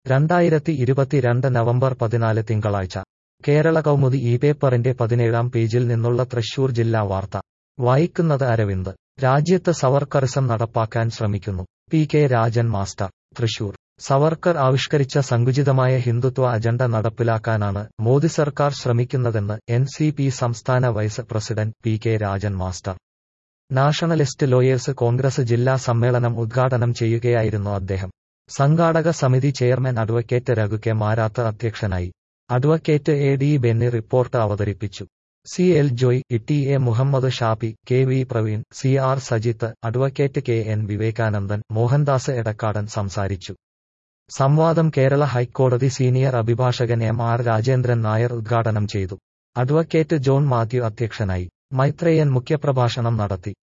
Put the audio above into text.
രണ്ടായിരത്തി ഇരുപത്തിരണ്ട് നവംബർ പതിനാല് തിങ്കളാഴ്ച കേരള കൗമുദി ഈ പേപ്പറിന്റെ പതിനേഴാം പേജിൽ നിന്നുള്ള തൃശൂർ ജില്ലാ വാർത്ത വായിക്കുന്നത് അരവിന്ദ് രാജ്യത്ത് സവർക്കറിസം നടപ്പാക്കാൻ ശ്രമിക്കുന്നു P K Rajan master Thrissur Savarkar ആവിഷ്കരിച്ച സങ്കുചിതമായ ഹിന്ദുത്വ അജണ്ട നടപ്പിലാക്കാനാണ് മോദി സർക്കാർ ശ്രമിക്കുന്നതെന്ന് എൻ സി പി സംസ്ഥാന vice president P K Rajan master nationalist lawyers Congress ജില്ലാ സമ്മേളനം ഉദ്ഘാടനം ചെയ്യുകയായിരുന്നു അദ്ദേഹം സംഘാടക സമിതി chairman advocate Raghu K Marath അധ്യക്ഷനായി advocate A D Benny report അവതരിപ്പിച്ചു C L Joy E A Muhammad Shafi K V Praveen C R Sajith advocate K N Vivekanandan Mohandas Edakkadan സംസാരിച്ചു സംവാദം കേരള ഹൈക്കോടതി സീനിയർ അഭിഭാഷകൻ എം ആർ രാജേന്ദ്രൻ നായർ ഉദ്ഘാടനം ചെയ്തു അഡ്വക്കേറ്റ് ജോൺ മാത്യു അധ്യക്ഷനായി മൈത്രേയൻ മുഖ്യപ്രഭാഷണം നടത്തി